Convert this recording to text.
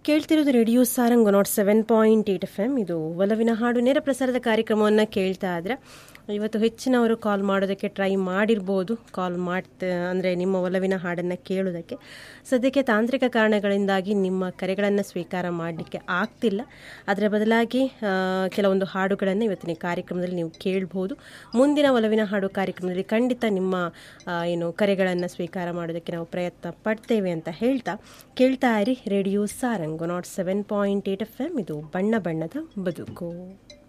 ಕೇಳ್ತಿರೋದು radio Sarang nought seven point eight F M ಇದು ಒಲವಿನ ಹಾಡು ನೇರ ಪ್ರಸಾರದ ಕಾರ್ಯಕ್ರಮವನ್ನು ಕೇಳ್ತಾ ಇದ್ರೆ ಇವತ್ತು ಹೆಚ್ಚಿನವರು ಕಾಲ್ ಮಾಡೋದಕ್ಕೆ ಟ್ರೈ ಮಾಡಿರ್ಬೋದು ಕಾಲ್ ಮಾಡ್ತ ಅಂದರೆ ನಿಮ್ಮ ಒಲವಿನ ಹಾಡನ್ನು ಕೇಳೋದಕ್ಕೆ ಸದ್ಯಕ್ಕೆ ತಾಂತ್ರಿಕ ಕಾರಣಗಳಿಂದಾಗಿ ನಿಮ್ಮ ಕರೆಗಳನ್ನು ಸ್ವೀಕಾರ ಮಾಡಲಿಕ್ಕೆ ಆಗ್ತಿಲ್ಲ ಅದರ ಬದಲಾಗಿ ಆ, ಕೆಲವೊಂದು ಹಾಡುಗಳನ್ನು ಇವತ್ತಿನ ಕಾರ್ಯಕ್ರಮದಲ್ಲಿ ನೀವು ಕೇಳ್ಬೋದು ಮುಂದಿನ ಒಲವಿನ ಹಾಡು ಕಾರ್ಯಕ್ರಮದಲ್ಲಿ ಖಂಡಿತ ನಿಮ್ಮ ಆ, ಏನು ಕರೆಗಳನ್ನು ಸ್ವೀಕಾರ ಮಾಡೋದಕ್ಕೆ ನಾವು ಪ್ರಯತ್ನ ಪಡ್ತೇವೆ ಅಂತ ಹೇಳ್ತಾ ಕೇಳ್ತಾ ಇರಿ radio Sarang nought seven point eight F M ಇದು ಬಣ್ಣ ಬಣ್ಣದ ಬದುಕು